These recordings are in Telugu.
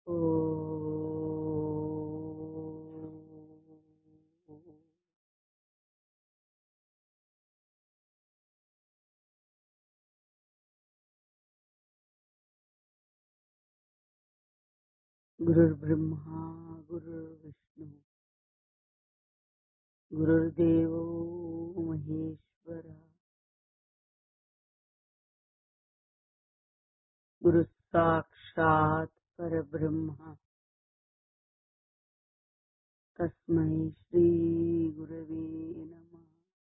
गुरुर्ब्रह्मा गुरुर्विष्णु गुरुर्देवो महेश्वर गुरु साक्षात् परब्रह्म तस्मै श्री गुरवे नमः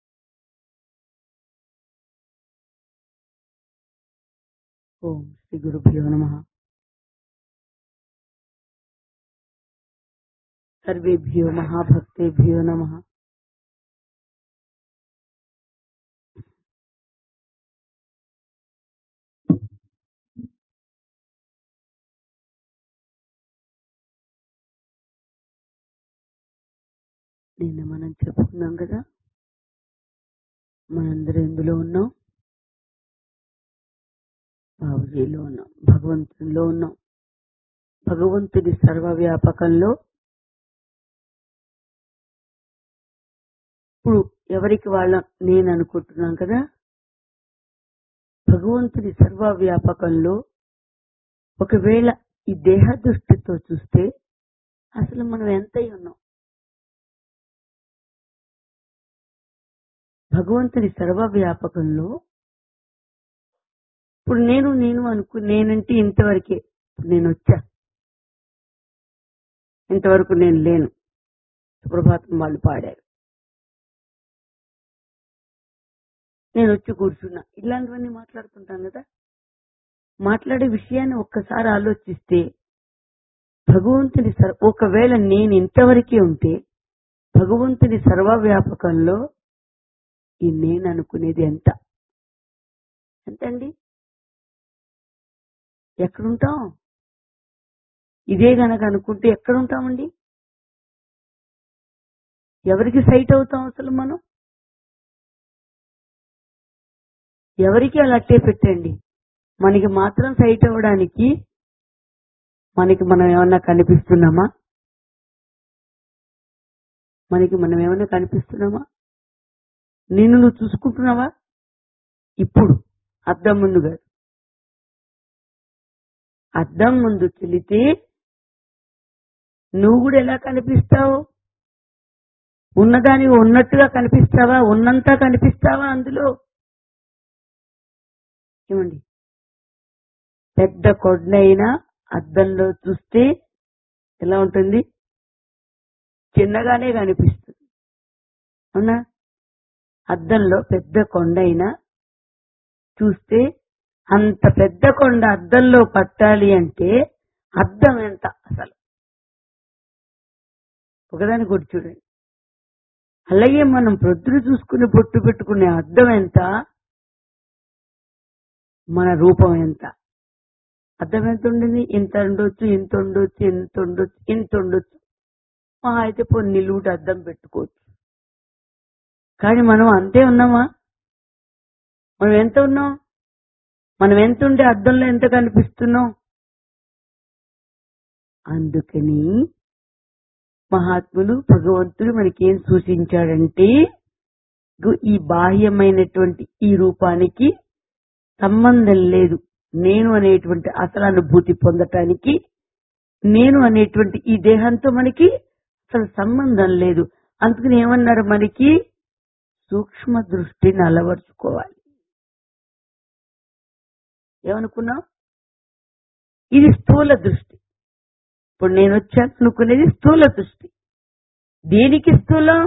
ओम श्री गुरुभ्यो नमः सर्वेभ्यो महाभक्तेभ्यो नमः నిన్న మనం చెప్పుకున్నాం కదా మనందరం ఎందులో ఉన్నాం బాబుజీలో ఉన్నాం భగవంతునిలో ఉన్నాం భగవంతుడి సర్వవ్యాపకంలో ఇప్పుడు ఎవరికి వాళ్ళ నేను అనుకుంటున్నాం కదా భగవంతుడి సర్వవ్యాపకంలో ఒకవేళ ఈ దేహ దృష్టితో చూస్తే అసలు మనం ఎంతై ఉన్నాం భగవంతుడి సర్వవ్యాపకంలో ఇప్పుడు నేను నేను అనుకు నేనంటే ఇంతవరకే ఇప్పుడు నేను వచ్చా ఇంతవరకు నేను లేను సుప్రభాతం వాళ్ళు పాడారు నేను వచ్చి కూర్చున్నా ఇలాంటివన్నీ మాట్లాడుతుంటాం కదా మాట్లాడే విషయాన్ని ఒక్కసారి ఆలోచిస్తే భగవంతుని సర్వ ఒకవేళ నేను ఇంతవరకే ఉంటే భగవంతుని సర్వవ్యాపకంలో ఈ నేను అనుకునేది ఎంత ఎంతండి ఎక్కడుంటాం ఇదే గనక అనుకుంటే ఎక్కడుంటామండి ఎవరికి సైట్ అవుతాం అసలు మనం ఎవరికి అలా అట్టే పెట్టండి మనకి మాత్రం సైట్ అవ్వడానికి మనకి మనం ఏమన్నా కనిపిస్తున్నామా మనకి మనం ఏమన్నా కనిపిస్తున్నామా నిన్ను నువ్వు చూసుకుంటున్నావా ఇప్పుడు అద్దం ముందు కాదు అద్దం ముందు చెల్లితే నువ్వు కూడా ఎలా కనిపిస్తావు ఉన్నదాని ఉన్నట్టుగా కనిపిస్తావా ఉన్నంతా కనిపిస్తావా అందులో ఏమండి పెద్ద కొండైనా అద్దంలో చూస్తే ఎలా ఉంటుంది చిన్నగానే కనిపిస్తుంది అవునా అద్దంలో పెద్ద కొండైనా చూస్తే అంత పెద్ద కొండ అద్దంలో పట్టాలి అంటే అద్దం ఎంత అసలు ఒకదాని కొట్టి చూడండి అలాగే మనం ప్రొద్దున చూసుకుని బొట్టు పెట్టుకునే అద్దం ఎంత మన రూపం ఎంత అర్థం ఎంత ఉండింది ఇంత ఉండొచ్చు ఇంత ఉండొచ్చు ఇంత ఉండొచ్చు ఇంత ఉండొచ్చు మా అయితే పోనీ నిలువుట అద్దం పెట్టుకోవచ్చు కానీ మనం అంతే ఉన్నామా మనం ఎంత ఉన్నాం మనం ఎంత ఉంటే అద్దంలో ఎంత కనిపిస్తున్నాం అందుకని మహాత్ములు భగవంతుడు మనకేం సూచించాడంటే గు- ఈ బాహ్యమైనటువంటి ఈ రూపానికి సంబంధం లేదు నేను అనేటువంటి అసలు అనుభూతి పొందటానికి నేను అనేటువంటి ఈ దేహంతో మనకి అసలు సంబంధం లేదు అందుకని ఏమన్నారు మనకి సూక్ష్మ దృష్టిని అలవర్చుకోవాలి ఏమనుకున్నాం ఇది స్థూల దృష్టి ఇప్పుడు నేను వచ్చాను అనుకునేది స్థూల దృష్టి దేనికి స్థూలం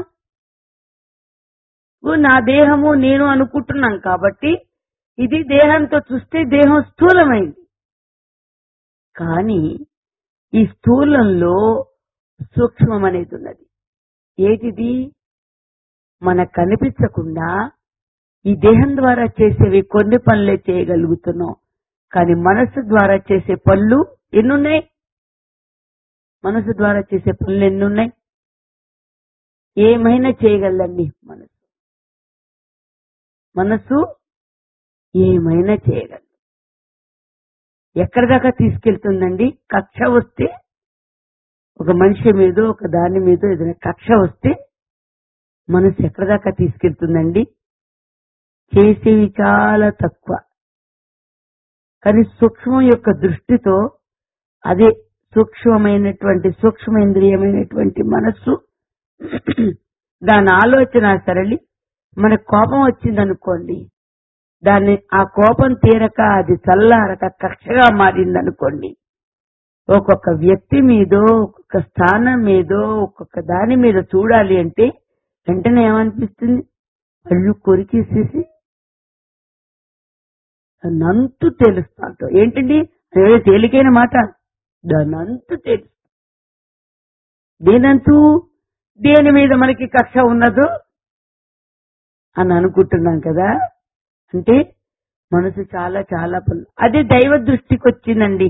ఓ నా దేహము నేను అనుకుంటున్నాం కాబట్టి ఇది దేహంతో చూస్తే దేహం స్థూలమైంది కానీ ఈ స్థూలంలో సూక్ష్మం అనేది ఉన్నది ఏటిది మనకు కనిపించకుండా ఈ దేహం ద్వారా చేసేవి కొన్ని పనులే చేయగలుగుతున్నాం కానీ మనసు ద్వారా చేసే పనులు ఎన్నున్నాయి మనసు ద్వారా చేసే పనులు ఎన్నున్నాయి ఏమైనా చేయగలండి మనసు మనసు ఏమైనా చేయగలదు ఎక్కడి దాకా తీసుకెళ్తుందండి కక్ష వస్తే ఒక మనిషి మీదో ఒక దాని మీదో ఏదైనా కక్ష వస్తే మనసు ఎక్కడి దాకా తీసుకెళ్తుందండి చేసేవి చాలా తక్కువ కానీ సూక్ష్మం యొక్క దృష్టితో అదే సూక్ష్మమైనటువంటి సూక్ష్మేంద్రియమైనటువంటి మనస్సు దాని ఆలోచన సరళి మన కోపం వచ్చిందనుకోండి దాన్ని ఆ కోపం తీరక అది చల్లారక కక్షగా మారిందనుకోండి ఒక్కొక్క వ్యక్తి మీదో ఒక్కొక్క స్థానం మీదో ఒక్కొక్క దాని మీద చూడాలి అంటే వెంటనే ఏమనిపిస్తుంది కళ్ళు కొరికేసేసి దాన్నంతు తెలుస్తాంటో ఏంటండి అదే తేలికైన మాట దాన్నంతు తెలుసు దేనంతు దేని మీద మనకి కక్ష ఉన్నదో అని అనుకుంటున్నాం కదా అంటే మనసు చాలా చాలా పనులు అదే దైవ దృష్టికి వచ్చిందండి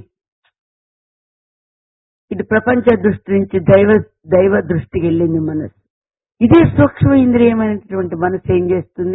ఇటు ప్రపంచ దృష్టి నుంచి దైవ దైవ దృష్టికి వెళ్ళింది మనసు ఇదే సూక్ష్మ ఇంద్రియమైనటువంటి మనసు ఏం చేస్తుంది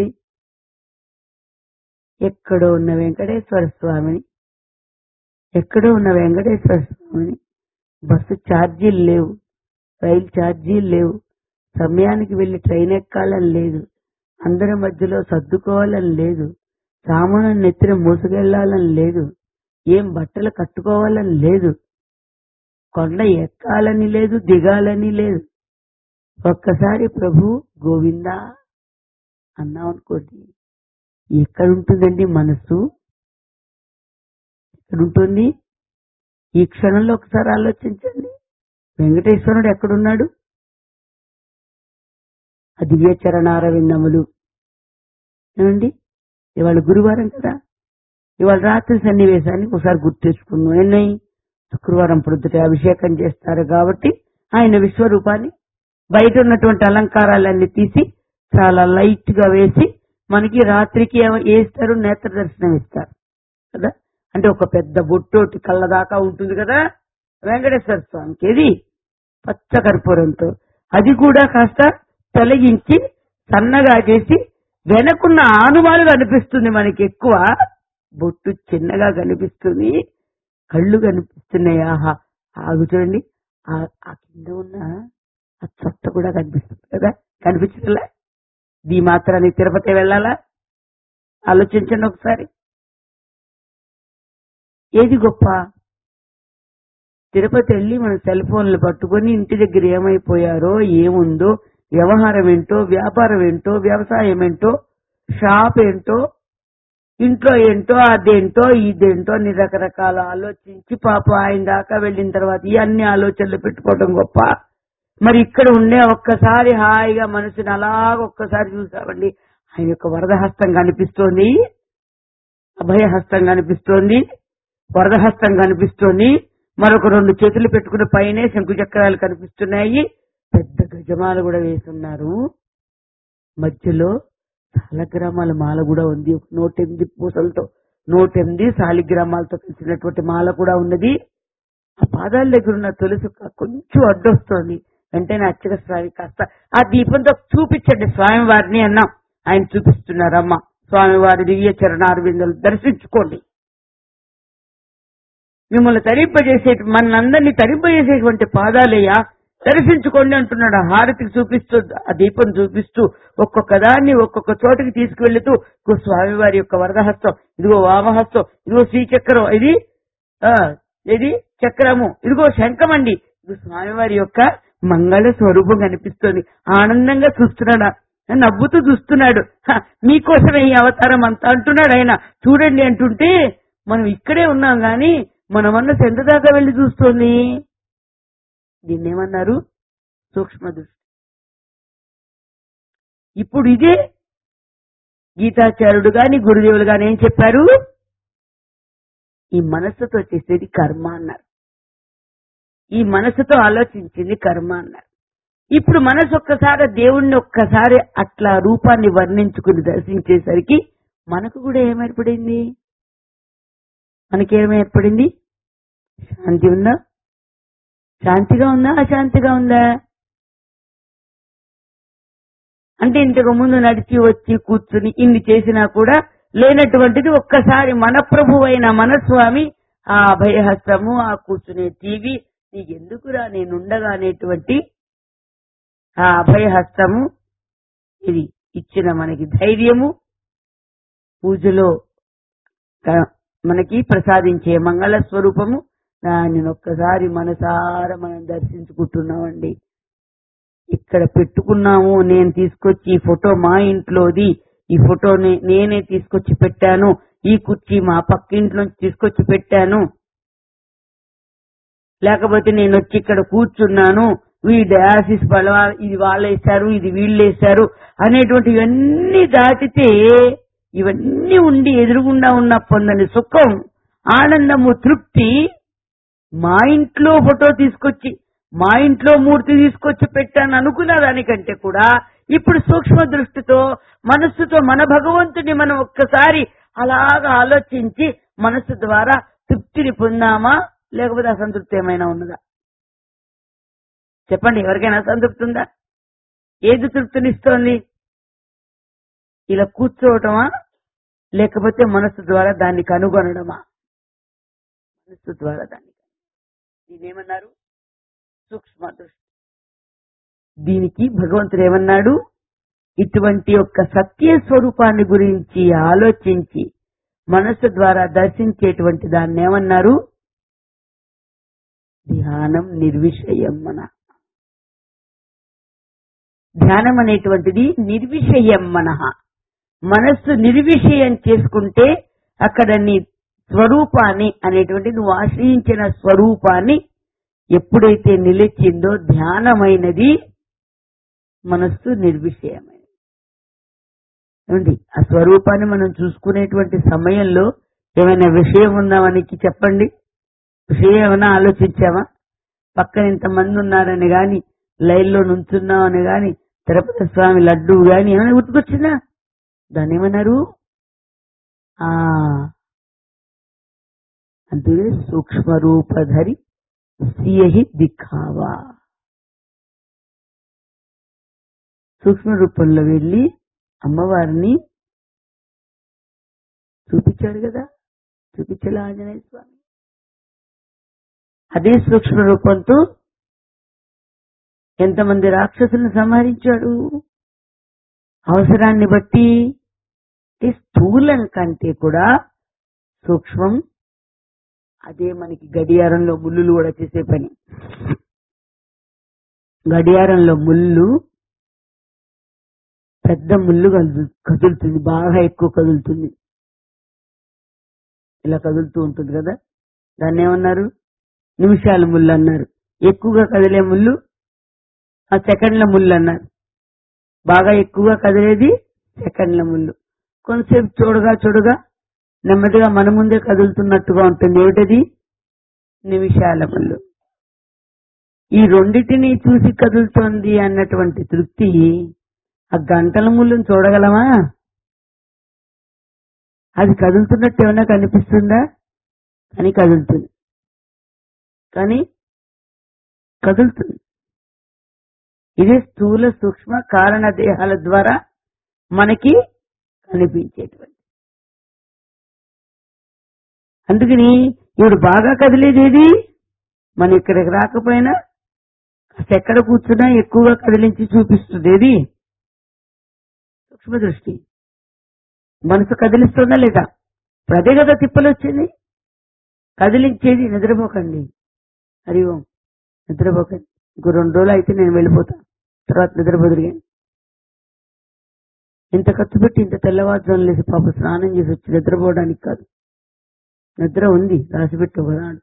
ఎక్కడో ఉన్న వెంకటేశ్వర స్వామిని ఎక్కడో ఉన్న వెంకటేశ్వర స్వామిని బస్సు ఛార్జీలు లేవు రైలు ఛార్జీలు లేవు సమయానికి వెళ్లి ట్రైన్ ఎక్కాలని లేదు అందరి మధ్యలో సర్దుకోవాలని లేదు సామాను నెత్తిన మోసుకెళ్లాలని లేదు ఏం బట్టలు కట్టుకోవాలని లేదు కొండ ఎక్కాలని లేదు దిగాలని లేదు ఒక్కసారి ప్రభు గోవిందా అన్నాం అనుకోండి ఎక్కడ ఉంటుందండి మనసు ఎక్కడ ఉంటుంది ఈ క్షణంలో ఒకసారి ఆలోచించండి వెంకటేశ్వరుడు ఎక్కడున్నాడు ఆ దివ్య చరణారవిందములు ఏమండి ఇవాళ గురువారం కదా ఇవాళ రాత్రి సన్నివేశాన్ని ఒకసారి గుర్తు తెచ్చుకున్నాం ఎన్నై శుక్రవారం పొద్దుట అభిషేకం చేస్తారు కాబట్టి ఆయన విశ్వరూపాన్ని బయట ఉన్నటువంటి అలంకారాలన్నీ తీసి చాలా లైట్ గా వేసి మనకి రాత్రికి ఏమ- వేస్తారు నేత్ర దర్శనం ఇస్తారు కదా అంటే ఒక పెద్ద బొట్టోటి కళ్ళ దాకా ఉంటుంది కదా వెంకటేశ్వర స్వామికి ఇది పచ్చ కర్పూరంతో అది కూడా కాస్త తొలగించి సన్నగా చేసి వెనకున్న ఆనుమాలు కనిపిస్తుంది మనకి ఎక్కువ బొట్టు చిన్నగా కనిపిస్తుంది కళ్ళు కనిపిస్తున్నాయి ఆహా ఆగు చూడండి ఆ ఆ కింద ఉన్న ఆ చొట్ట కూడా కనిపిస్తుంది కదా కనిపించట్లే దీ మాత్రాన్ని తిరుపతి వెళ్ళాలా ఆలోచించండి ఒకసారి ఏది గొప్ప తిరుపతి వెళ్ళి మన సెల్ ఫోన్లు పట్టుకొని ఇంటి దగ్గర ఏమైపోయారో ఏముందో వ్యవహారం ఏంటో వ్యాపారం ఏంటో వ్యవసాయం ఏంటో షాప్ ఏంటో ఇంట్లో ఏంటో అదేంటో ఇదేంటో అన్ని రకరకాల ఆలోచించి పాప ఆయన దాకా వెళ్ళిన తర్వాత ఈ అన్ని ఆలోచనలు పెట్టుకోవడం గొప్ప మరి ఇక్కడ ఉండే ఒక్కసారి హాయిగా మనసుని అలాగ ఒక్కసారి చూసామండి ఆయన యొక్క వరదహస్తం కనిపిస్తోంది అభయహస్తం కనిపిస్తోంది వరదహస్తం కనిపిస్తోంది మరొక రెండు చేతులు పెట్టుకుని పైనే శంకు చక్రాలు కనిపిస్తున్నాయి పెద్ద గజమాల కూడా వేసున్నారు మధ్యలో సాలగ్రామాల మాల కూడా ఉంది ఒక నూట ఎనిమిది పూసలతో నూట ఎనిమిది సాలిగ్రామాలతో కలిసినటువంటి మాల కూడా ఉన్నది ఆ పాదాల దగ్గర ఉన్న తులసి క- కొంచెం అడ్డొస్తోంది వెంటనే అచ్చక స్వామి కాస్త ఆ దీపంతో చూపించండి స్వామి వారిని అన్నాం ఆయన చూపిస్తున్నారమ్మ స్వామి వారి దివ్య చరణారవిందలు దర్శించుకోండి మిమ్మల్ని తరింపజేసే మనందరినీ తరింపజేసేటువంటి పాదాలయ్యా దర్శించుకోండి అంటున్నాడు ఆ హారతికి చూపిస్తూ ఆ దీపం చూపిస్తూ ఒక్కొక్క దాన్ని ఒక్కొక్క చోటకి తీసుకువెళ్తూ ఇదిగో స్వామివారి యొక్క వరదహస్తం ఇదిగో వామహస్తం ఇదిగో శ్రీచక్రం ఇది ఆ ఇది చక్రము ఇదిగో శంఖమండి ఇది స్వామివారి యొక్క మంగళ స్వరూపం కనిపిస్తుంది ఆనందంగా చూస్తున్నాడు నవ్వుతూ చూస్తున్నాడు హ, మీకోసమే ఈ అవతారం అంతా అంటున్నాడు ఆయన చూడండి అంటుంటే మనం ఇక్కడే ఉన్నాం గాని మన మనసు ఎంత దాకా వెళ్లి చూస్తోంది దీన్ని ఏమన్నారు సూక్ష్మ దృష్టి ఇప్పుడు ఇదే గీతాచార్యుడు గాని గురుదేవులు గాని ఏం చెప్పారు ఈ మనస్సుతో చేసేది కర్మ అన్నారు ఈ మనసుతో ఆలోచించింది కర్మ అన్నారు ఇప్పుడు మనసు ఒక్కసారి దేవుణ్ణి ఒక్కసారి అట్లా రూపాన్ని వర్ణించుకుని దర్శించేసరికి మనకు కూడా ఏమేర్పడింది మనకేం ఏర్పడింది శాంతి ఉందా శాంతిగా ఉందా అశాంతిగా ఉందా అంటే ఇంతకు ముందు నడిచి వచ్చి కూర్చుని ఇన్ని చేసినా కూడా లేనటువంటిది ఒక్కసారి మన ప్రభు అయిన మన స్వామి ఆ అభయహస్తము ఆ కూర్చునే టీవీ నీకెందుకురా నేనుండగా అనేటువంటి ఆ అభయహస్తము ఇది ఇచ్చిన మనకి ధైర్యము పూజలో క- మనకి ప్రసాదించే మంగళ స్వరూపము దానిని ఒక్కసారి మనసారా మనం దర్శించుకుంటున్నామండి ఇక్కడ పెట్టుకున్నాము నేను తీసుకొచ్చి ఈ ఫోటో మా ఇంట్లోది ఈ ఫోటో నే- నేనే తీసుకొచ్చి పెట్టాను ఈ కుర్చీ మా పక్కింట్లో తీసుకొచ్చి పెట్టాను లేకపోతే నేను వచ్చి ఇక్కడ కూర్చున్నాను ఈ డయాసిస్ వాళ్ళ ఇది వాళ్ళు వేశారు ఇది వీళ్ళు వేశారు అనేటువంటి ఇవన్నీ దాటితే ఇవన్నీ ఉండి ఎదురుగుండా ఉన్న పొందని సుఖం ఆనందము తృప్తి మా ఇంట్లో ఫోటో తీసుకొచ్చి మా ఇంట్లో మూర్తి తీసుకొచ్చి పెట్టాను అనుకున్న దానికంటే కూడా ఇప్పుడు సూక్ష్మ దృష్టితో మనస్సుతో మన భగవంతుని మనం ఒక్కసారి అలాగా ఆలోచించి మనస్సు ద్వారా తృప్తిని పొందామా లేకపోతే అసంతృప్తి ఏమైనా ఉన్నదా చెప్పండి ఎవరికైనా అసంతృప్తి ఉందా ఏది తృప్తినిస్తోంది ఇలా కూర్చోవటమా లేకపోతే మనస్సు ద్వారా దాన్ని కనుగొనడమా మనస్సు ద్వారా దాన్ని దీనేమన్నారు సూక్ష్మ దృష్టి దీనికి భగవంతుడు ఏమన్నాడు ఇటువంటి యొక్క సత్య స్వరూపాన్ని గురించి ఆలోచించి మనస్సు ద్వారా దర్శించేటువంటి దాన్ని ఏమన్నారు ధ్యానం నిర్విషయం మన ధ్యానం అనేటువంటిది నిర్విషయం మనహ మనస్సు నిర్విషయం చేసుకుంటే అక్కడ నీ స్వరూపాన్ని అనేటువంటి నువ్వు ఆశ్రయించిన స్వరూపాన్ని ఎప్పుడైతే నిలిచిందో ధ్యానమైనది మనస్సు నిర్విషయమైనది ఏమండి ఆ స్వరూపాన్ని మనం చూసుకునేటువంటి సమయంలో ఏమైనా విషయం ఉందా మనకి చెప్పండి విషయం ఏమైనా ఆలోచించామా పక్కన ఇంతమంది ఉన్నారని గాని లైన్లో నుంచున్నామని గాని తిరుపతి స్వామి లడ్డు గాని ఏమైనా గుర్తుకొచ్చిందా దాన్ని ఏమన్నారు ఆ అందుకే సూక్ష్మ రూపధరి సియహి దిఖావా సూక్ష్మ రూపంలో వెళ్ళి అమ్మవారిని చూపించాడు కదా చూపించలే ఆంజనేయ స్వామి అదే సూక్ష్మ రూపంతో ఎంతమంది రాక్షసులను సంహరించాడు అవసరాన్ని బట్టి అంటే స్థూలం కంటే కూడా సూక్ష్మం అదే మనకి గడియారంలో ముళ్ళులు కూడా చేసే పని గడియారంలో ముళ్ళు పెద్ద ముళ్ళు కదులు- కదులుతుంది బాగా ఎక్కువ కదులుతుంది ఇలా కదులుతూ ఉంటుంది కదా దాన్ని ఏమన్నారు నిమిషాల ముళ్ళు అన్నారు ఎక్కువగా కదిలే ముళ్ళు ఆ సెకండ్ల ముళ్ళు అన్నారు బాగా ఎక్కువగా కదిలేది సెకండ్ల ముళ్ళు కొంతసేపు చూడగా చూడగా నెమ్మదిగా మన ముందే కదులుతున్నట్టుగా ఉంటుంది ఏమిటది నిమిషాల ముళ్ళు ఈ రెండిటిని చూసి కదులుతోంది అన్నటువంటి తృప్తి ఆ గంటల ముళ్ళుని చూడగలమా అది కదులుతున్నట్టు ఏమైనా కనిపిస్తుందా కానీ కదులుతుంది కానీ కదులుతుంది ఇదే స్థూల సూక్ష్మ కారణ దేహాల ద్వారా మనకి కనిపించేటువంటి అందుకని ఇప్పుడు బాగా కదిలేది ఏది మనం ఇక్కడికి రాకపోయినా కాస్త ఎక్కడ కూర్చున్నా ఎక్కువగా కదిలించి చూపిస్తుంది ఏది సూక్ష్మ దృష్టి మనసు కదిలిస్తుందా లేదా ఇప్పుడు అదే కదా తిప్పలు వచ్చింది కదిలించేది నిద్రపోకండి హరి ఓం నిద్రపోకండి ఇంకో రెండు రోజులు అయితే నేను వెళ్ళిపోతా తర్వాత నిద్రపోదురుగాని ఇంత ఖర్చు పెట్టి ఇంత తెల్లవారుజాము లేసి పాప స్నానం చేసి వచ్చి నిద్రపోవడానికి కాదు నిద్ర ఉంది రాసిపెట్టి ఒకనాడు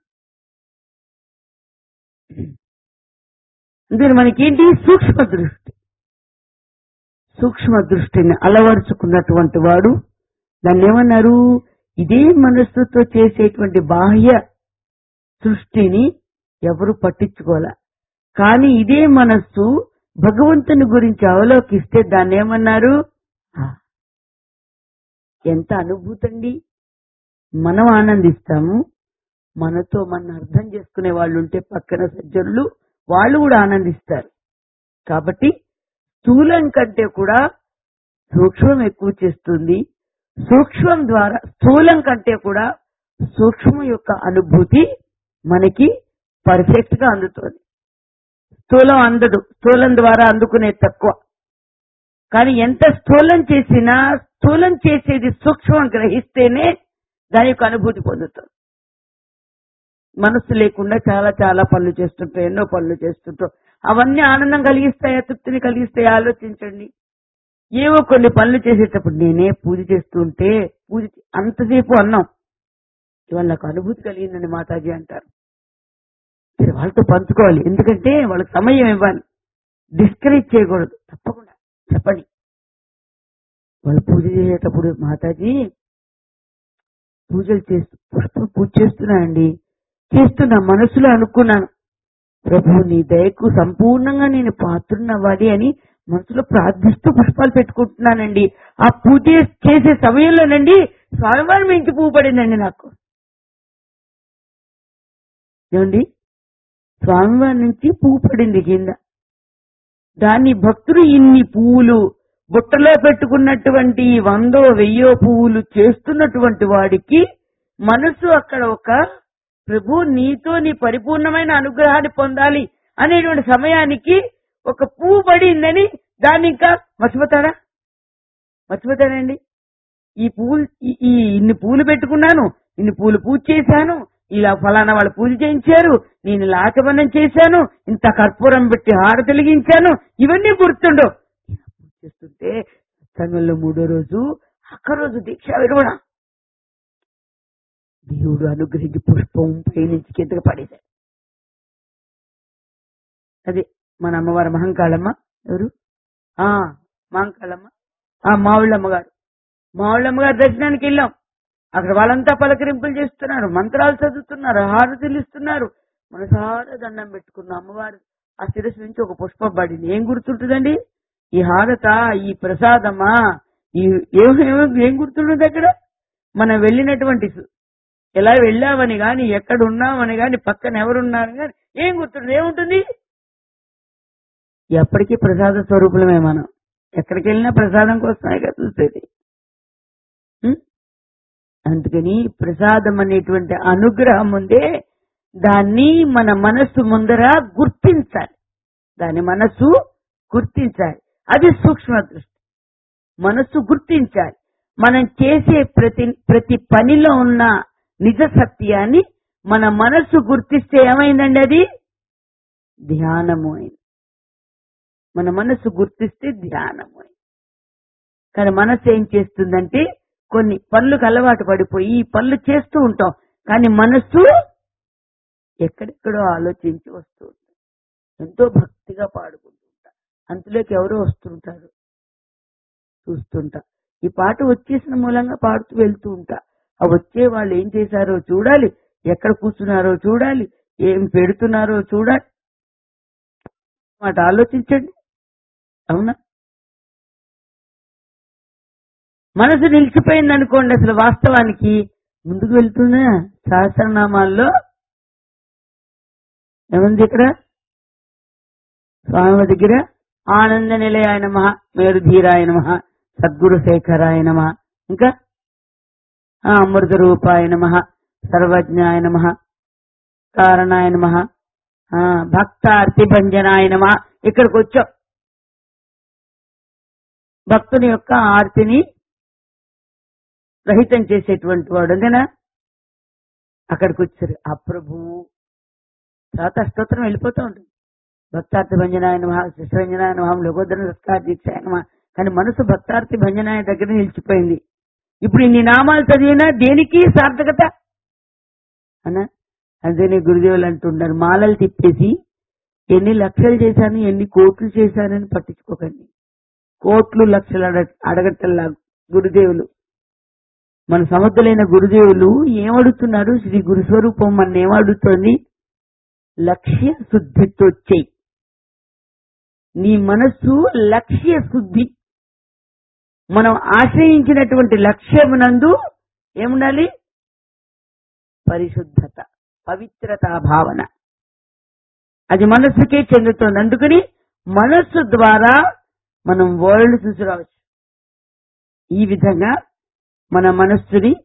అందుకని మనకేంటి సూక్ష్మ దృష్టి సూక్ష్మ దృష్టిని అలవరుచుకున్నటువంటి వాడు దాన్ని ఏమన్నారు ఇదే మనస్సుతో చేసేటువంటి బాహ్య సృష్టిని ఎవరు పట్టించుకోలే కానీ ఇదే మనస్సు భగవంతుని గురించి అవలోకిస్తే దాన్ని ఏమన్నారు ఆ, ఎంత అనుభూతండి మనం ఆనందిస్తాము మనతో మన అర్థం చేసుకునే వాళ్ళు ఉంటే పక్కన సజ్జనులు వాళ్ళు కూడా ఆనందిస్తారు కాబట్టి స్థూలం కంటే కూడా సూక్ష్మం ఎక్కువ చేస్తుంది సూక్ష్మం ద్వారా స్థూలం కంటే కూడా సూక్ష్మ యొక్క అనుభూతి మనకి పర్ఫెక్ట్ గా అందుతుంది స్థూలం అందదు స్థూలం ద్వారా అందుకునే తక్కువ కానీ ఎంత స్థూలం చేసినా స్థూలం చేసేది సూక్ష్మం గ్రహిస్తేనే దాని యొక్క అనుభూతి పొందుతాం మనస్సు లేకుండా చాలా చాలా పనులు చేస్తుంటాం ఎన్నో పనులు చేస్తుంటాం అవన్నీ ఆనందం కలిగిస్తాయా తృప్తిని కలిగిస్తాయా ఆలోచించండి ఏవో కొన్ని పనులు చేసేటప్పుడు నేనే పూజ చేస్తుంటే పూజ అంతసేపు అన్నాం ఇవాళ నాకు అనుభూతి కలిగిందని మాతాజీ అంటారు సరే వాళ్ళతో పంచుకోవాలి ఎందుకంటే వాళ్ళకి సమయం ఇవ్వాలి డిస్కరేజ్ చేయకూడదు తప్పకుండా చెప్పండి వాళ్ళు పూజ చేసేటప్పుడు మాతాజీ పూజలు చేస్తూ పుష్పం పూజ చేస్తున్నానండి చేస్తున్నా మనసులో అనుకున్నాను ప్రభు నీ దయకు సంపూర్ణంగా నేను పాత్రున్నవ్వాలి అని మనసులో ప్రార్థిస్తూ పుష్పాలు పెట్టుకుంటున్నానండి ఆ పూజ చేసే సమయంలోనండి స్వామివారి మించి పువ్వు పడిందండి నాకు ఏమండి స్వామివారి నుంచి పువ్వు పడింది కింద దాన్ని భక్తులు ఇన్ని పువ్వులు బుట్టలో పెట్టుకున్నటువంటి వందో వెయ్యో పువ్వులు చేస్తున్నటువంటి వాడికి మనసు అక్కడ ఒక ప్రభు నీతో నీ పరిపూర్ణమైన అనుగ్రహాన్ని పొందాలి అనేటువంటి సమయానికి ఒక పువ్వు పడిందని దాన్ని ఇంకా మర్చిపోతాడా మర్చిపోతాడండి ఈ పువ్వులు ఈ- ఈ ఇన్ని పూలు పెట్టుకున్నాను ఇన్ని పూలు పూజ చేశాను ఇలా ఫలానా వాళ్ళు పూజ చేయించారు నేను ఇలా ఆచమనం చేశాను ఇంత కర్పూరం పెట్టి హార తొలగించాను ఇవన్నీ గుర్తుండవు పూజ చేస్తుంటే సంఘంలో మూడో రోజు అక్క రోజు దీక్ష విరవణ దేవుడు అనుగ్రహించి పుష్పం పైనుంచి కిందకి పడేశాడు అదే మన అమ్మవారు మహంకాళమ్మ ఎవరు ఆ మహంకాళమ్మ ఆ మావుళ్ళమ్మ గారు మావుళ్ళమ్మ గారి దర్శనానికి వెళ్ళాం అక్కడ వాళ్ళంతా పలకరింపులు చేస్తున్నారు మంత్రాలు చదువుతున్నారు హారతులు ఇస్తున్నారు మనసారా దండం పెట్టుకున్న అమ్మవారు ఆ శిరస్సు నుంచి ఒక పుష్పం పడింది ఏం గుర్తుంటుందండి ఈ హారత ఈ ప్రసాదమా ఈ ఏం ఏం- ఏం గుర్తుంటుంది అక్కడ మనం వెళ్ళినటువంటి సు- ఎలా వెళ్ళామని గాని ఎక్కడ ఉన్నామని గాని పక్కన ఎవరున్నారు గాని ఏం గుర్తుంది ఏముంటుంది ఎప్పటికీ ప్రసాద స్వరూపులమే మనం ఎక్కడికి వెళ్ళినా ప్రసాదం కోసమే కదా చూసేది ఉం? అందుకని ప్రసాదం అనేటువంటి అనుగ్రహం ఉందే దాన్ని మన మనస్సు ముందర గుర్తించాలి దాని మనస్సు గుర్తించాలి అది సూక్ష్మ దృష్టి మనస్సు గుర్తించాలి మనం చేసే ప్రతి ప్రతి పనిలో ఉన్న నిజ సత్యాన్ని మన మనస్సు గుర్తిస్తే ఏమైందండి అది ధ్యానము అయింది మన మనస్సు గుర్తిస్తే ధ్యానము అయింది కానీ మనస్సు ఏం చేస్తుందంటే కొన్ని పనులకు అలవాటు పడిపోయి ఈ పనులు చేస్తూ ఉంటాం కానీ మనస్సు ఎక్కడెక్కడో ఆలోచించి వస్తూ ఉంటుంది ఎంతో భక్తిగా పాడుకుంటుంటా అంతలోకి ఎవరో వస్తుంటారు చూస్తుంటా ఈ పాట వచ్చేసిన మూలంగా పాడుతూ వెళ్తూ ఉంటా ఆ వచ్చే వాళ్ళు ఏం చేశారో చూడాలి ఎక్కడ కూర్చున్నారో చూడాలి ఏం పెడుతున్నారో చూడాలి మాట ఆలోచించండి అవునా మనసు నిలిచిపోయింది అనుకోండి అసలు వాస్తవానికి ముందుకు వెళ్తున్నా సహస్రనామాల్లో ఏముంది ఇక్కడ స్వామి దగ్గర ఆనంద నిలయాయ నమ మేరుధీరాయ నమ సద్గురు శేఖరాయ నమ ఇంకా ఆ, అమృత రూపాయ నమ సర్వజ్ఞాయ నమ కారణాయ నమ భక్తార్తి భంజనాయ నమ ఇక్కడికి వచ్చాం భక్తుని యొక్క ఆర్తిని రహితం చేసేటువంటి వాడు అంతేనా అక్కడికి వచ్చారు ఆ ప్రభువు తర్వాత అష్టోత్తరం వెళ్ళిపోతూ ఉంటుంది భక్తార్థి భంజనాయ నమ శిశరంజనాయ నమ లోకోదర నమస్కార దీక్షాయ నమ కానీ మనసు భక్తార్థి భంజనాయ దగ్గర నిలిచిపోయింది ఇప్పుడు ఇన్ని నామాలు చదివినా దేనికి సార్థకత అన్న అందుకని గురుదేవులు అంటున్నారు మాలలు తిప్పేసి ఎన్ని లక్షలు చేశాను ఎన్ని కోట్లు చేశానని పట్టించుకోకండి కోట్లు లక్షలు అడగ అడగటల్లా గురుదేవులు మన సమర్థులైన గురుదేవులు ఏమడుగుతున్నారు శ్రీ గురుస్వరూపం మన ఏమడుగుతోంది లక్ష్య శుద్ధితో చెయ్యి నీ మనస్సు లక్ష్య శుద్ధి మనం ఆశ్రయించినటువంటి లక్ష్యమునందు ఏముండాలి పరిశుద్ధత పవిత్రతా భావన అది మనస్సుకే చెందుతోంది అందుకని మనస్సు ద్వారా మనం వరల్డ్ చూసి రావచ్చు ఈ విధంగా మన మనస్సుని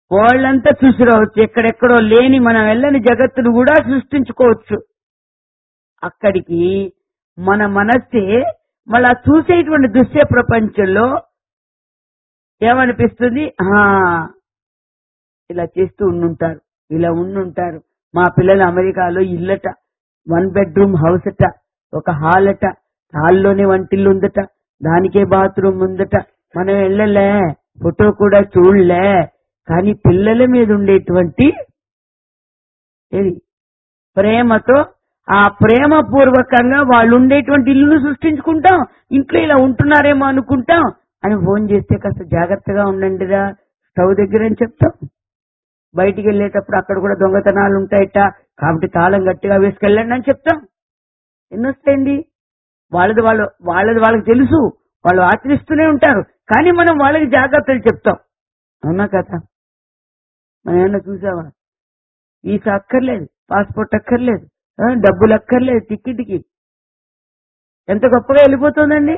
వాళ్ళంతా చూసి రావచ్చు ఎక్కడెక్కడో లేని మనం వెళ్ళని జగత్తును కూడా సృష్టించుకోవచ్చు అక్కడికి మన మనస్సే మళ్ళా చూసేటువంటి దృశ్య ప్రపంచంలో ఏమనిపిస్తుంది ఆ ఇలా చేస్తూ ఉండుంటారు ఇలా ఉండుంటారు మా పిల్లలు అమెరికాలో ఇల్లట వన్ బెడ్రూమ్ హౌస్ అట ఒక హాల్ అట హాల్లోనే వంటిల్లు ఉందట దానికే బాత్రూమ్ ఉందట మనం వెళ్ళలే ఫోటో కూడా చూడలే కానీ పిల్లల మీద ఉండేటువంటి ఏది ప్రేమతో ఆ ప్రేమ పూర్వకంగా వాళ్ళు ఉండేటువంటి ఇల్లును సృష్టించుకుంటాం ఇంట్లో ఇలా ఉంటున్నారేమో అనుకుంటాం అని ఫోన్ చేస్తే కాస్త జాగ్రత్తగా ఉండండిరా స్టవ్ దగ్గర అని చెప్తాం బయటికి వెళ్ళేటప్పుడు అక్కడ కూడా దొంగతనాలు ఉంటాయట కాబట్టి తాళం గట్టిగా వేసుకెళ్ళండి అని చెప్తాం ఎన్నొస్తాయండి వాళ్ళది వాళ్ళు వాళ్ళది వాళ్ళకి తెలుసు వాళ్ళు ఆచరిస్తూనే ఉంటారు కానీ మనం వాళ్ళకి జాగ్రత్తలు చెప్తాం అవునా కదా మనం ఏమన్నా చూసావా వీసా అక్కర్లేదు పాస్పోర్ట్ అక్కర్లేదు ఆ, డబ్బులు అక్కర్లేదు టికెట్కి ఎంత గొప్పగా వెళ్ళిపోతుందండి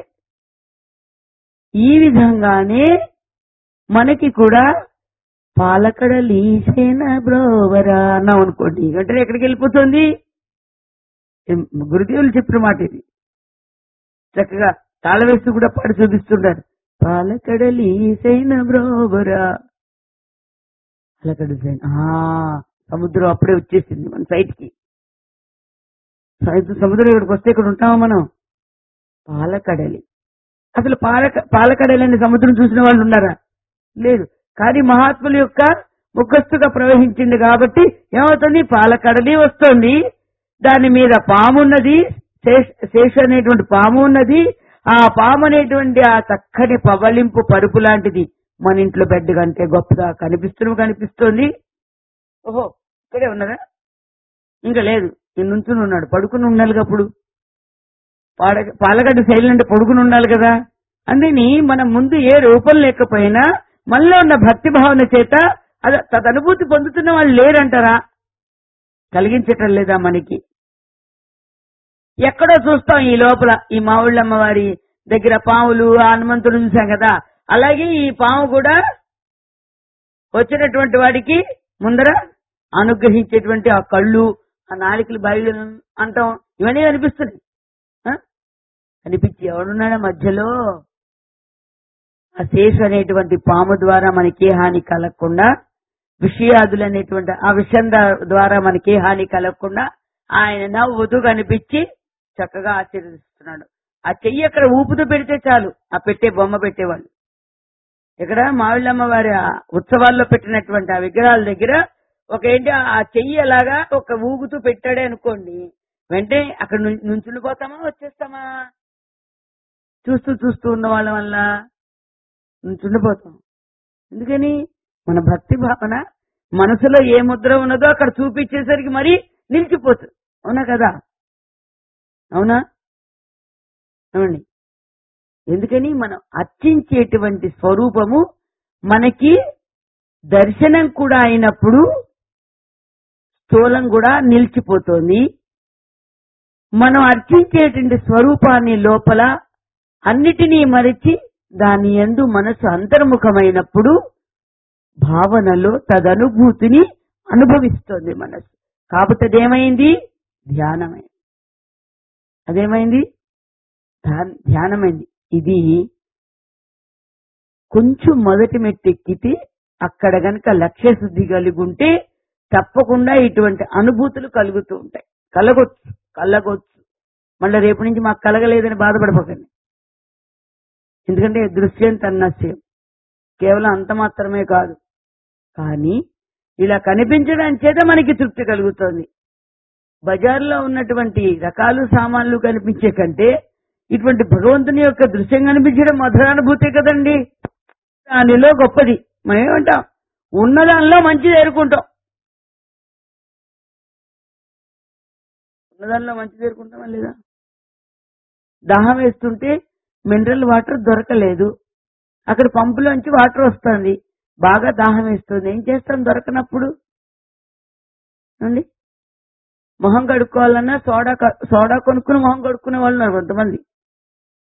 ఈ విధంగానే మనకి కూడా పాలకడలీసేన బ్రోవరా అన్నాం అనుకోండి వెంటనే ఎక్కడికి వెళ్ళిపోతుంది ఏం, గురుదేవులు చెప్పిన మాట ఇది చక్కగా తాళ వేస్తూ కూడా పాడి చూపిస్తున్నారు పాలకడలీసైన బ్రోవరా పాలకడ సైన్ ఆ సముద్రం అప్పుడే వచ్చేసింది మన సైట్ కి సైట్ సముద్రం ఇక్కడికి వస్తే ఇక్కడ ఉంటామా మనం పాలకడలి అసలు పాలక పాలకడలి అనే సముద్రం చూసిన వాళ్ళు ఉన్నారా లేదు కానీ మహాత్ముల యొక్క ముఖస్తుగా ప్రవహించింది కాబట్టి ఏమవుతుంది పాలకడలి వస్తుంది దాని మీద పాము ఉన్నది శేష- శేష అనేటువంటి పాము ఉన్నది ఆ పాము అనేటువంటి ఆ చక్కని పవలింపు పరుపు లాంటిది మన ఇంట్లో బెడ్ కంటే గొప్పగా కనిపిస్తూ కనిపిస్తోంది ఓహో ఇక్కడే ఉన్నదా ఇంకా లేదు ఈ నుంచుని ఉన్నాడు పడుకుని ఉండాలి అప్పుడు పాడ- పాలగడ్డ సైలెంట్ పడుకుని ఉండాలి కదా అందుని మనం ముందు ఏ రూపం లేకపోయినా మనలో ఉన్న భక్తి భావన చేత అది తదనుభూతి పొందుతున్న వాళ్ళు లేరంటారా కలిగించటం లేదా మనకి ఎక్కడో చూస్తాం ఈ లోపల ఈ మావుళ్ళమ్మ వారి దగ్గర పాములు ఆ హనుమంతుడు చూసాం కదా అలాగే ఈ పాము కూడా వచ్చినటువంటి వాడికి ముందర అనుగ్రహించేటువంటి ఆ కళ్ళు ఆ నాలికలు బయలు అంటాం ఇవన్నీ కనిపిస్తున్నాయి ఆ? కనిపించి ఎవడున్నాడా మధ్యలో ఆ శేషు అనేటువంటి పాము ద్వారా మనకి ఏ హాని కలగకుండా విషయాదులు అనేటువంటి ఆ విషయం దా- ద్వారా మనకి ఏ హాని కలగకుండా ఆయన నవ్వుతూ కనిపించి చక్కగా ఆశీర్వదిస్తున్నాడు ఆ చెయ్యి అక్కడ ఊపుతూ పెడితే చాలు ఆ పెట్టే బొమ్మ పెట్టేవాళ్ళు ఇక్కడ మావిళ్ళమ్మ వారి ఆ ఉత్సవాల్లో పెట్టినటువంటి ఆ విగ్రహాల దగ్గర ఒక ఏంటి ఆ చెయ్యి అలాగా ఒక ఊగుతూ పెట్టాడే అనుకోండి వెంటనే అక్కడ ను- నుంచుండిపోతామా వచ్చేస్తామా చూస్తూ చూస్తూ ఉన్న వాళ్ళ వల్ల నుంచుండిపోతాం ఎందుకని మన భక్తి భావన మనసులో ఏ ముద్ర ఉన్నదో అక్కడ చూపించేసరికి మరి నిలిచిపోతుంది అవునా కదా అవునా అవునండి ఎందుకని మనం అర్చించేటువంటి స్వరూపము మనకి దర్శనం కూడా అయినప్పుడు స్థూలం కూడా నిలిచిపోతోంది మనం అర్చించేటువంటి స్వరూపాన్ని లోపల అన్నిటినీ మరిచి దాని యందు మనసు అంతర్ముఖమైనప్పుడు భావనలో తదనుభూతిని అనుభవిస్తోంది మనసు కాబట్టి అదేమైంది ధ్యానమైంది అదేమైంది ధ్యాన్- ధ్యానమైంది ఇది కొంచెం మొదటి మెట్టెక్కితే అక్కడ గనక లక్ష్య శుద్ధి కలిగి ఉంటే తప్పకుండా ఇటువంటి అనుభూతులు కలుగుతూ ఉంటాయి కలగొచ్చు కలగొచ్చు మళ్ళీ రేపు నుంచి మాకు కలగలేదని బాధపడిపోకండి ఎందుకంటే దృశ్యం తన్నస్యం కేవలం అంత మాత్రమే కాదు కానీ ఇలా కనిపించడం చేత మనకి తృప్తి కలుగుతోంది బజార్లో ఉన్నటువంటి రకాలు సామాన్లు కనిపించే కంటే ఇటువంటి భగవంతుని యొక్క దృశ్యం కనిపించడం మధురానుభూతే కదండి దానిలో గొప్పది మనం ఏమంటాం ఉన్న దానిలో మంచిది ఎరుకుంటాం ఉన్న దానిలో మంచిది ఎరుకుంటామా లేదా దాహం వేస్తుంటే మినరల్ వాటర్ దొరకలేదు అక్కడ పంపులోంచి వాటర్ వస్తుంది బాగా దాహం వేస్తుంది ఏం చేస్తాం దొరకనప్పుడు అండి మొహం కడుక్కోవాలన్నా సోడా క- సోడా కొనుక్కుని మొహం కడుక్కునే వాళ్ళు ఉన్నారు కొంతమంది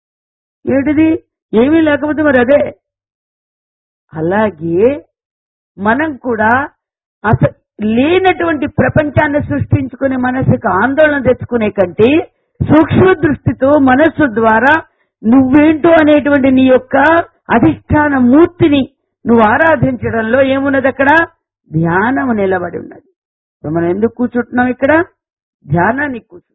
ఏంటిది ఏమీ లేకపోతే మరి అదే అలాగే మనం కూడా అసలు లేనటువంటి ప్రపంచాన్ని సృష్టించుకునే మనసుకు ఆందోళన తెచ్చుకునే కంటే సూక్ష్మ దృష్టితో మనస్సు ద్వారా నువ్వేంటో అనేటువంటి నీ యొక్క అధిష్టాన మూర్తిని నువ్వు ఆరాధించడంలో ఏమున్నది అక్కడ ధ్యానం నిలబడి ఉన్నది ఇప్పుడు మనం ఎందుకు కూర్చుంటున్నాం ఇక్కడ ధ్యానానికి కూర్చుంటున్నాం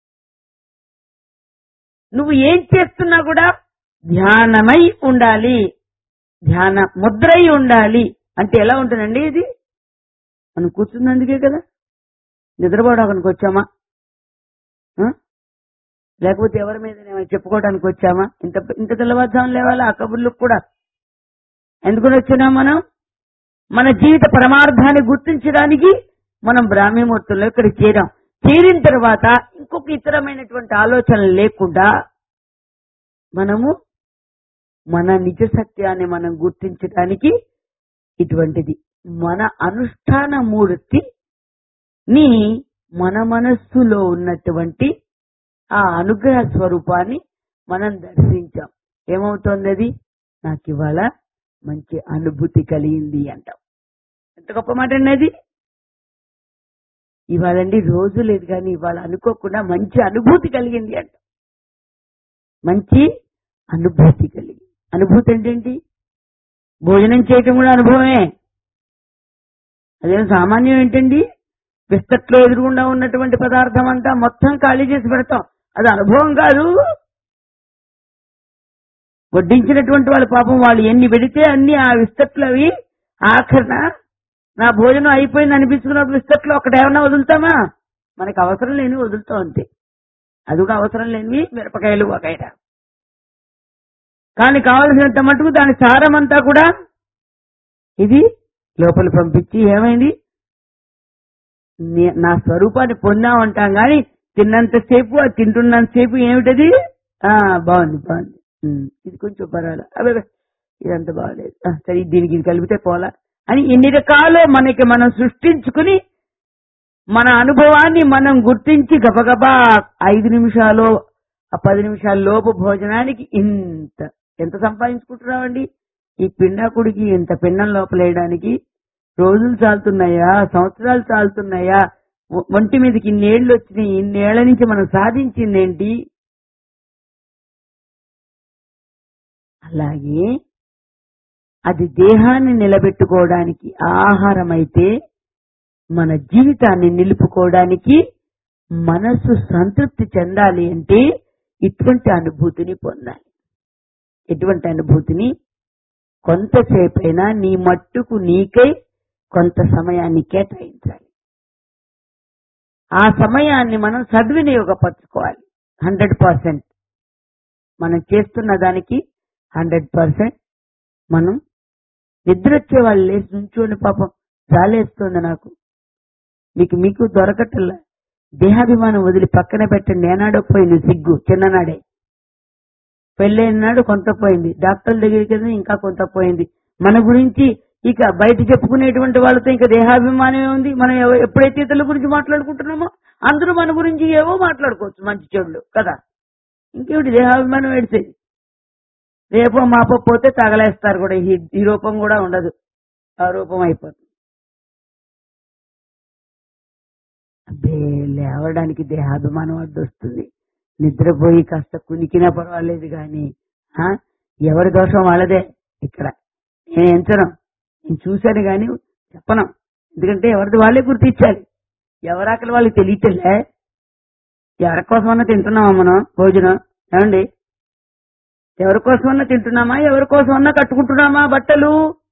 నువ్వు ఏం చేస్తున్నా కూడా ధ్యానమై ఉండాలి ధ్యాన ముద్రై ఉండాలి అంటే ఎలా ఉంటుందండి ఇది మనం కూర్చున్నందుకే కదా నిద్రపోవడానికి వచ్చామా ఆ? లేకపోతే ఎవరి మీద చెప్పుకోవడానికి వచ్చామా ఇంత ఇంత తెల్లవారుజాము లేవాలా ఆ కబుర్లకు కూడా ఎందుకని వచ్చినాం మనం మన జీవిత పరమార్థాన్ని గుర్తించడానికి మనం బ్రాహ్మీమూర్తుల్లో ఇక్కడ చేరాం చేరిన తర్వాత ఇంకొక ఇతరమైనటువంటి ఆలోచనలు లేకుండా మనము మన నిజ సత్యాన్ని మనం గుర్తించడానికి ఇటువంటిది మన అనుష్ఠాన మూర్తి ని మన మనస్సులో ఉన్నటువంటి ఆ అనుగ్రహ స్వరూపాన్ని మనం దర్శించాం ఏమవుతోంది అది నాకు ఇవాళ మంచి అనుభూతి కలిగింది అంటాం ఎంత గొప్ప మాట అండి అది ఇవాళండి రోజు లేదు కానీ ఇవాళ అనుకోకుండా మంచి అనుభూతి కలిగింది అంట మంచి అనుభూతి కలిగింది అనుభూతి ఏంటండి భోజనం చేయటం కూడా అనుభవమే అదేం సామాన్యం ఏంటండి బిస్కట్లో ఎదురుగుండా ఉన్నటువంటి పదార్థం అంతా మొత్తం ఖాళీ చేసి పెడతాం అది అనుభవం కాదు వడ్డించినటువంటి వాళ్ళ పాపం వాళ్ళు ఎన్ని పెడితే అన్ని ఆ విస్తట్లు అవి ఆఖరణ నా భోజనం అయిపోయింది అనిపించుకున్నప్పుడు విస్తట్లో ఒకటేమన్నా వదులుతామా మనకి అవసరం లేని వదులుతాం అంతే అది కూడా అవసరం లేనివి మిరపకాయలు వగైరా కానీ కావలసినంత మటుకు దాని సారం అంతా కూడా ఇది లోపల పంపించి ఏమైంది నే- నా స్వరూపాన్ని పొందామంటాం గాని తిన్నంతసేపు అది తింటున్నంతసేపు ఏమిటది ఆ బాగుంది బాగుంది ఉమ్, ఇది కొంచెం పర్వాలేదు అదే ఇదంతా బాగలేదు ఆ, సరే దీనికి ఇది కలిపితే పోలా అని ఇన్ని రకాలు మనకి మనం సృష్టించుకుని మన అనుభవాన్ని మనం గుర్తించి గబగబా ఐదు నిమిషాలు ఆ పది నిమిషాల లోపు భోజనానికి ఇంత ఎంత సంపాదించుకుంటున్నామండి ఈ పిండాకుడికి ఇంత పిండం లోపలేయడానికి రోజులు చాలుతున్నాయా సంవత్సరాలు చాలుతున్నాయా ఒ- ఒంటి మీదకి ఇన్నేళ్లు వచ్చినాయి ఇన్నేళ్ల నుంచి మనం సాధించింది ఏంటి అలాగే అది దేహాన్ని నిలబెట్టుకోవడానికి ఆహారం అయితే మన జీవితాన్ని నిలుపుకోవడానికి మనసు సంతృప్తి చెందాలి అంటే ఇటువంటి అనుభూతిని పొందాలి ఎటువంటి అనుభూతిని కొంతసేపైనా నీ మట్టుకు నీకై కొంత సమయాన్ని కేటాయించాలి ఆ సమయాన్ని మనం సద్వినియోగపరచుకోవాలి హండ్రెడ్ పర్సెంట్ మనం చేస్తున్న దానికి హండ్రెడ్ పర్సెంట్ మనం నిద్ర వచ్చే వాళ్ళు లేచి నుంచోని పాపం జాలేస్తుంది నాకు మీకు మీకు దొరకటల్లా దేహాభిమానం వదిలి పక్కన పెట్టండి ఏనాడో పోయింది సిగ్గు చిన్ననాడే పెళ్ళైన నాడు కొంత పోయింది డాక్టర్ల దగ్గరికి వెళ్తే ఇంకా కొంత పోయింది మన గురించి ఇక బయట చెప్పుకునేటువంటి వాళ్ళతో ఇంకా దేహాభిమానం ఉంది మనం ఎవ- ఎప్పుడైతే ఇతరుల గురించి మాట్లాడుకుంటున్నామో అందరూ మన గురించి ఏవో మాట్లాడుకోవచ్చు మంచి చెడులు కదా ఇంకేమిటి దేహాభిమానం ఏడిసేది రేపో మాపో పోతే తగలేస్తారు కూడా ఈ ఈ రూపం కూడా ఉండదు ఆ రూపం అయిపోతుంది అబ్బే లేవడానికి దేహాభిమానం అడ్డొస్తుంది నిద్రపోయి కాస్త కునికినా పర్వాలేదు గాని ఆ, ఎవరి దోషం వాళ్ళదే ఇక్కడ నేను ఎంచను నేను చూశాను గాని చెప్పను ఎందుకంటే ఎవరిది వాళ్ళే గుర్తించాలి ఎవరి ఆకలి వాళ్ళకి తెలియటలే ఎవరి కోసమన్నా తింటున్నామా మనం భోజనం ఏమండి ఎవరి కోసమన్నా తింటున్నామా ఎవరి కోసమన్నా కట్టుకుంటున్నామా బట్టలు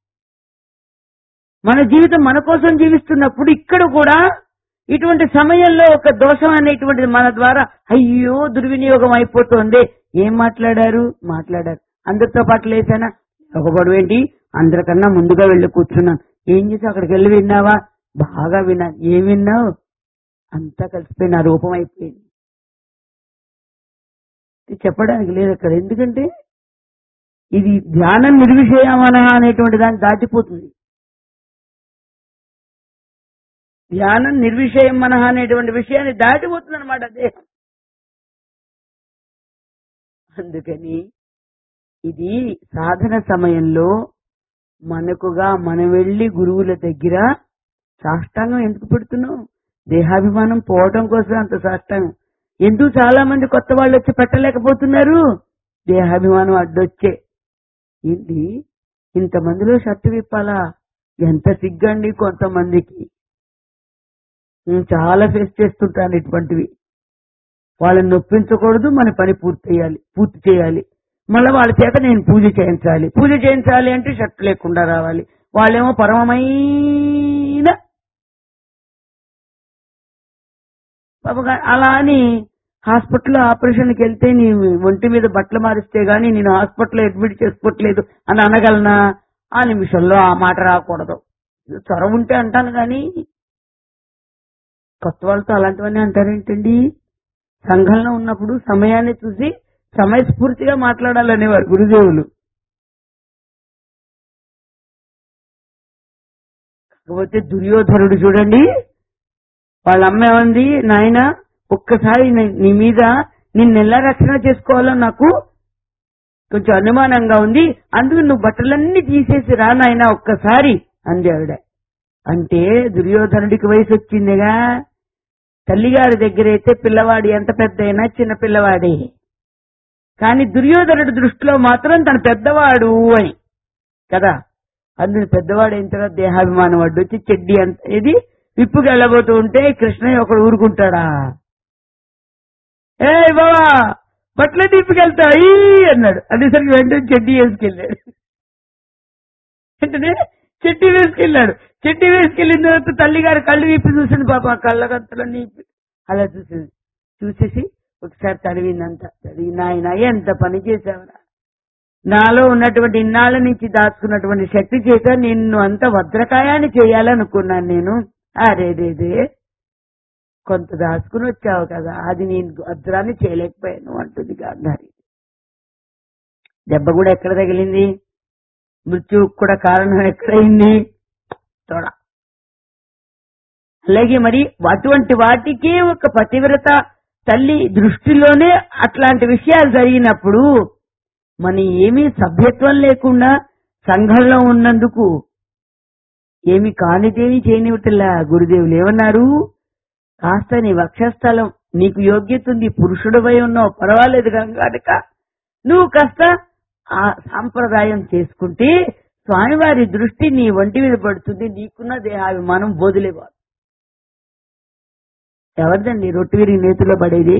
మన జీవితం మన కోసం జీవిస్తున్నప్పుడు ఇక్కడ కూడా ఇటువంటి సమయంలో ఒక దోషం అనేటువంటిది మన ద్వారా అయ్యో దుర్వినియోగం అయిపోతుంది ఏం మాట్లాడారు మాట్లాడారు అందరితో పాటు లేచానా ఒక గొడవ ఏంటి అందరికన్నా ముందుగా వెళ్ళి కూర్చున్నాను ఏం చేసి అక్కడికి వెళ్ళి విన్నావా బాగా విన్నాను ఏం విన్నావు అంతా కలిసిపోయి నా రూపం అయిపోయింది ఇది చెప్పడానికి లేదు అక్కడ ఎందుకంటే ఇది ధ్యానం నిర్విషయమన అనేటువంటి దాన్ని దాటిపోతుంది ధ్యానం నిర్విషయం మనహ అనేటువంటి విషయాన్ని దాటిపోతుంది అనమాట దేహం అందుకని ఇది సాధన సమయంలో మనకుగా మనం వెళ్లి గురువుల దగ్గర సాష్టాంగం ఎందుకు పెడుతున్నాం దేహాభిమానం పోవటం కోసం అంత సాష్టాంగం ఎందుకు చాలా మంది కొత్త వాళ్ళు వచ్చి పెట్టలేకపోతున్నారు దేహాభిమానం అడ్డొచ్చే ఏంటి ఇంతమందిలో షర్టు విప్పాలా ఎంత సిగ్గండి కొంతమందికి నేను చాలా ఫేస్ చేస్తుంటాను ఇటువంటివి వాళ్ళని నొప్పించకూడదు మన పని పూర్తి చేయాలి పూర్తి చేయాలి మళ్ళీ వాళ్ళ చేత నేను పూజ చేయించాలి పూజ చేయించాలి అంటే షర్ట్ లేకుండా రావాలి వాళ్ళేమో పరమమైన పాపం అలా అని హాస్పిటల్లో ఆపరేషన్కి వెళ్తే నీ ఒంటి మీద బట్టలు మారిస్తే గానీ నేను హాస్పిటల్లో అడ్మిట్ చేసుకోవట్లేదు అని అనగలనా ఆ నిమిషంలో ఆ మాట రాకూడదు చొరవ ఉంటే అంటాను గాని కొత్త వాళ్ళతో అలాంటివన్నీ అంటారేంటండి సంఘంలో ఉన్నప్పుడు సమయాన్ని చూసి సమయస్ఫూర్తిగా మాట్లాడాలనేవారు గురుదేవులు కాకపోతే దుర్యోధనుడు చూడండి వాళ్ళ అమ్మ ఏమంది నాయన ఒక్కసారి నీ- నీ మీద నిన్ను ఎలా రక్షణ చేసుకోవాలో నాకు కొంచెం అనుమానంగా ఉంది అందుకు నువ్వు బట్టలన్నీ తీసేసి రా నాయన ఒక్కసారి అంది ఆవిడ అంటే దుర్యోధనుడికి వయసు వచ్చిందిగా తల్లిగారి దగ్గర అయితే పిల్లవాడు ఎంత పెద్ద అయినా చిన్న పిల్లవాడే కానీ దుర్యోధనుడి దృష్టిలో మాత్రం తన పెద్దవాడు అని కదా అందులో పెద్దవాడు అయిన తర్వాత దేహాభిమానం వాడు వచ్చి చెడ్డి అంత ఇది విప్పుకి వెళ్ళబోతూ ఉంటే కృష్ణయ్య ఒకడు ఊరుకుంటాడా ఏ బావా బట్టలు తిప్పుకెళ్తా ఈ అన్నాడు అనేసరికి వెంటనే చెడ్డి వేసుకెళ్ళాడు వెంటనే చెడ్డి వేసుకెళ్ళాడు చెడ్డి వేసుకెళ్ళిన తర్వాత తల్లిగారు కళ్ళు విప్పి చూసింది పాప ఆ కళ్ళగంతలన్నీ విప్పి అలా చూసింది చూసేసి ఒకసారి తడివిందంత తడివి నాయన ఎంత పని చేశావురా నాలో ఉన్నటువంటి ఇన్నాళ్ళ నుంచి దాచుకున్నటువంటి శక్తి చేత నిన్ను అంత భద్రకాయాన్ని చేయాలనుకున్నాను నేను అరేదేదే కొంత దాచుకుని వచ్చావు కదా అది నేను భద్రాన్ని చేయలేకపోయాను అంటుంది గాంధారి దెబ్బ కూడా ఎక్కడ తగిలింది మృత్యువుకు కూడా కారణం ఎక్కడైంది తోడ అలాగే మరి అటువంటి వాటికి ఒక పతివ్రత తల్లి దృష్టిలోనే అట్లాంటి విషయాలు జరిగినప్పుడు మన ఏమీ సభ్యత్వం లేకుండా సంఘంలో ఉన్నందుకు ఏమి కానిదేమి చేయనివటల్లా గురుదేవులు ఏమన్నారు కాస్త నీ వక్షస్థలం నీకు యోగ్యత ఉంది పురుషుడివై ఉన్నావు పర్వాలేదు కనుక నువ్వు కాస్త ఆ సాంప్రదాయం చేసుకుంటే స్వామివారి దృష్టి నీ ఒంటి మీద పడుతుంది నీకున్న దేహాభిమానం బోధులేవాడు ఎవరిదండి రొట్టి విరిగి నేతిలో పడేది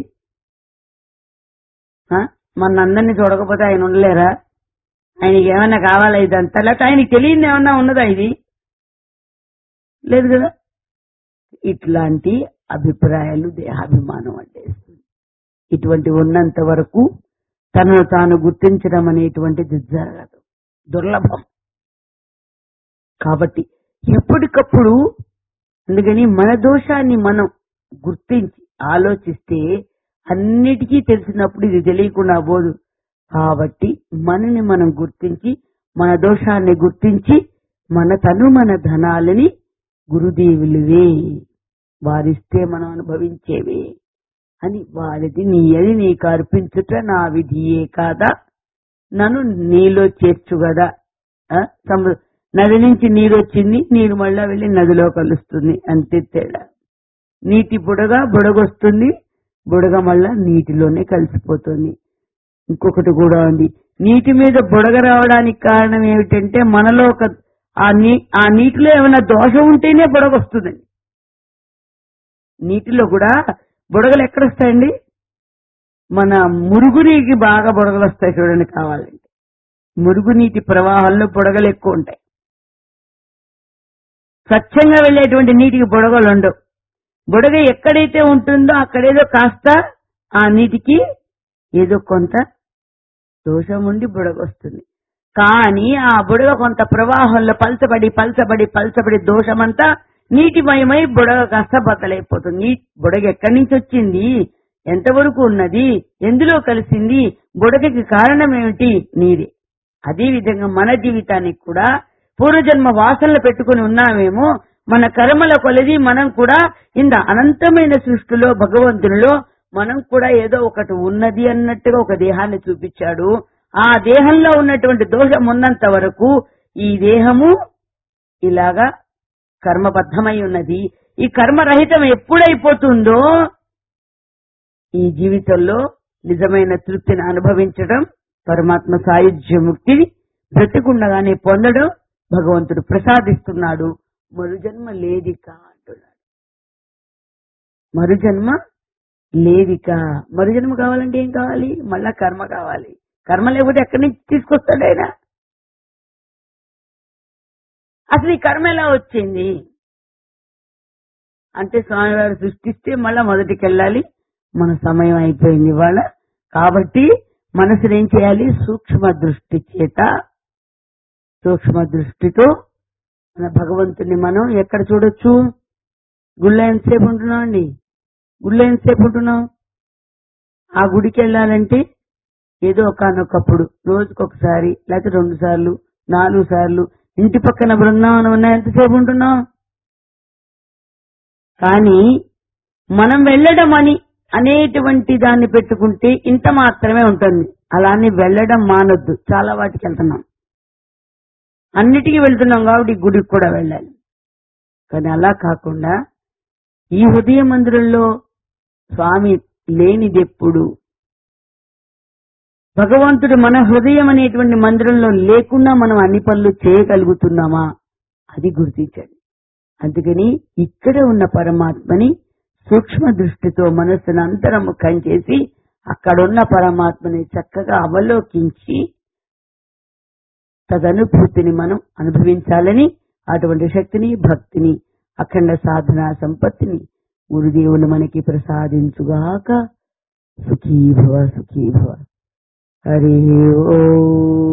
ఆ? మన అందరినీ చూడకపోతే ఆయన ఉండలేరా ఆయనకి ఏమైనా కావాలా ఇదంతా లేకపోతే ఆయనకి తెలియదు ఏమన్నా ఉన్నదా ఇది లేదు కదా ఇట్లాంటి అభిప్రాయాలు దేహాభిమానం అంటేస్తుంది ఇటువంటి ఉన్నంత వరకు తనను తాను గుర్తించడం అనేటువంటిది జరగదు దుర్లభం కాబట్టి ఎప్పటికప్పుడు అందుకని మన దోషాన్ని మనం గుర్తించి ఆలోచిస్తే అన్నిటికీ తెలిసినప్పుడు ఇది తెలియకుండా పోదు కాబట్టి మనని మనం గుర్తించి మన దోషాన్ని గుర్తించి మన తను మన ధనాలని గురుదేవులువే వారిస్తే మనం అనుభవించేవే అని వారిది నీ అది నీకు అర్పించుట నా విధియే కాదా నన్ను నీలో చేర్చుగదా ఆ? సము- నది నుంచి నీరు వచ్చింది నీరు మళ్ళా వెళ్లి నదిలో కలుస్తుంది అంతే తేడా నీటి బుడగ బుడగొస్తుంది బుడగ మళ్ళా నీటిలోనే కలిసిపోతుంది ఇంకొకటి కూడా ఉంది నీటి మీద బుడగ రావడానికి కారణం ఏమిటంటే మనలో ఒక ఆ నీ ఆ నీటిలో ఏమైనా దోషం ఉంటేనే బుడగ వస్తుందండి నీటిలో కూడా బుడగలు ఎక్కడ వస్తాయండి మన మురుగునీటికి బాగా బుడగలు వస్తాయి చూడండి కావాలంటే మురుగునీటి ప్రవాహంలో బుడగలు ఎక్కువ ఉంటాయి స్వచ్ఛంగా వెళ్ళేటువంటి నీటికి బుడగలు ఉండవు బుడగ ఎక్కడైతే ఉంటుందో అక్కడేదో కాస్త ఆ నీటికి ఏదో కొంత దోషం ఉండి బుడగ వస్తుంది కానీ ఆ బుడగ కొంత ప్రవాహంలో పల్చబడి పల్చబడి పల్చబడి దోషమంతా నీటిమయమై బుడగ కాస్త బద్దలైపోతుంది నీ బుడగ ఎక్కడి నుంచి వచ్చింది ఎంతవరకు ఉన్నది ఎందులో కలిసింది బుడగకి కారణం ఏమిటి నీరే అదే విధంగా మన జీవితానికి కూడా పూర్వజన్మ వాసనలు పెట్టుకుని ఉన్నామేమో మన కర్మల కొలది మనం కూడా ఇంత అనంతమైన సృష్టిలో భగవంతునిలో మనం కూడా ఏదో ఒకటి ఉన్నది అన్నట్టుగా ఒక దేహాన్ని చూపించాడు ఆ దేహంలో ఉన్నటువంటి దోషం ఉన్నంత వరకు ఈ దేహము ఇలాగా కర్మబద్ధమై ఉన్నది ఈ కర్మరహితం ఎప్పుడైపోతుందో ఈ జీవితంలో నిజమైన తృప్తిని అనుభవించడం పరమాత్మ సాయుధ్య ముక్తిని బ్రతికుండగానే పొందడం భగవంతుడు ప్రసాదిస్తున్నాడు మరుజన్మ లేదిక అంటున్నాడు మరుజన్మ లేదిక మరుజన్మ కావాలంటే ఏం కావాలి మళ్ళా కర్మ కావాలి కర్మ లేకపోతే ఎక్కడి నుంచి తీసుకొస్తాడు ఆయన అసలు ఈ కర్మ ఎలా వచ్చింది అంటే స్వామివారు సృష్టిస్తే మళ్ళా మొదటికి వెళ్ళాలి మన సమయం అయిపోయింది ఇవాళ కాబట్టి మనసుని ఏం చేయాలి సూక్ష్మ దృష్టి చేత సూక్ష్మ దృష్టితో మన భగవంతుని మనం ఎక్కడ చూడొచ్చు గుళ్ళో ఎంతసేపు ఉంటున్నాం అండి గుళ్ళో ఎంతసేపు ఉంటున్నాం ఆ గుడికి వెళ్ళాలంటే ఏదో ఒకనొకప్పుడు రోజుకొకసారి లేకపోతే రెండు సార్లు నాలుగు సార్లు ఇంటి పక్కన బృందావనం ఉన్నా ఎంతసేపు ఉంటున్నాం కానీ మనం వెళ్ళడం అని అనేటువంటి దాన్ని పెట్టుకుంటే ఇంత మాత్రమే ఉంటుంది అలానే వెళ్ళడం మానొద్దు చాలా వాటికి వెళ్తున్నాం అన్నిటికీ వెళ్తున్నాం కాబట్టి ఈ గుడికి కూడా వెళ్ళాలి కానీ అలా కాకుండా ఈ హృదయ మందిరంలో స్వామి లేనిదెప్పుడు భగవంతుడు మన హృదయం అనేటువంటి మందిరంలో లేకుండా మనం అన్ని పనులు చేయగలుగుతున్నామా అది గుర్తించండి అందుకని ఇక్కడ ఉన్న పరమాత్మని సూక్ష్మ దృష్టితో మనస్సును అంతర్ముఖం చేసి అక్కడున్న పరమాత్మని చక్కగా అవలోకించి తదనుభూతిని మనం అనుభవించాలని అటువంటి శక్తిని భక్తిని అఖండ సాధన సంపత్తిని గురుదేవులు మనకి ప్రసాదించుగాక సుఖీ భవ సుఖీ భవ హరి ఓ